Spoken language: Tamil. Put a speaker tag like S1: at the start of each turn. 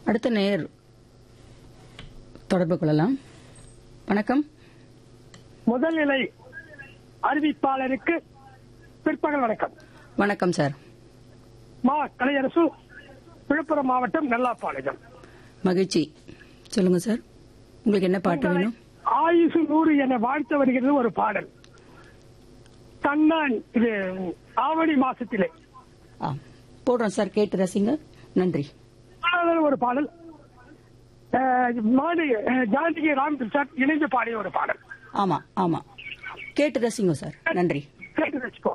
S1: அடுத்த நேர் தொடர்பு கொள்ளலாம் வணக்கம்
S2: முதல்நிலை அறிவிப்பாளருக்கு பிற்பகல் வணக்கம்
S1: வணக்கம் சார்
S2: மா கலையரசு விழுப்புரம் மாவட்டம் நல்லாப்பாளையம்
S1: மகிழ்ச்சி சொல்லுங்க சார் உங்களுக்கு என்ன பாட்டு வேணும்
S2: ஆயுசு நூறு என வாழ்த்து வருகிறது ஒரு பாடல் தன்னான் இது ஆவணி மாசத்திலே
S1: ஆ போடுறோம் சார் கேட்டு ரசிங்க நன்றி
S2: அதாவது ஒரு பாடல் அஹ், மாடி அஹ், ஜானகி ராமகிருஷ்ணன் இணைந்து பாடிய ஒரு பாடல்
S1: ஆமா ஆமா கேட்டு ரசிங்க சார் நன்றி
S2: கேட்டு வச்சுக்கோ